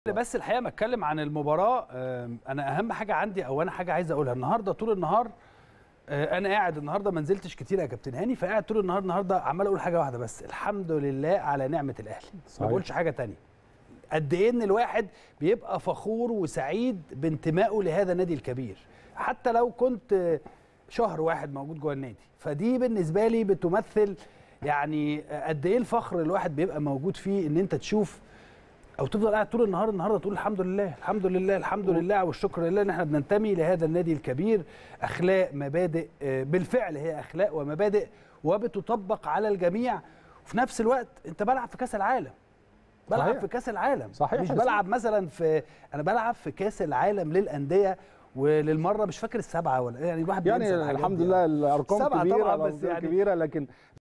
بس الحقيقه ما اتكلم عن المباراه آم، انا اهم حاجه عندي او انا حاجه عايز اقولها النهارده طول النهار آه، انا قاعد النهارده ما نزلتش كتير يا كابتن هاني فقاعد طول النهار النهارده عمال اقول حاجه واحده بس الحمد لله على نعمه الاهلي ما صحيح. بقولش حاجه تانية قد ايه ان الواحد بيبقى فخور وسعيد بانتمائه لهذا النادي الكبير حتى لو كنت آه، شهر واحد موجود جوه النادي فدي بالنسبه لي بتمثل يعني آه، قد ايه الفخر الواحد بيبقى موجود فيه ان انت تشوف او تفضل قاعد طول النهار النهارده تقول الحمد لله الحمد لله الحمد لله والشكر لله ان احنا بننتمي لهذا النادي الكبير اخلاق مبادئ آه، بالفعل هي اخلاق ومبادئ وبتطبق على الجميع وفي نفس الوقت انت بلعب في كاس العالم بلعب صحيح. في كاس العالم صحيح مش يا بلعب مثلا في انا بلعب في كاس العالم للانديه وللمره مش فاكر السبعه ولا يعني الواحد يعني بينسى الحاجات الحمد دي. لله الارقام سبعة كبيره طبعاً، الأرقام بس يعني كبيره لكن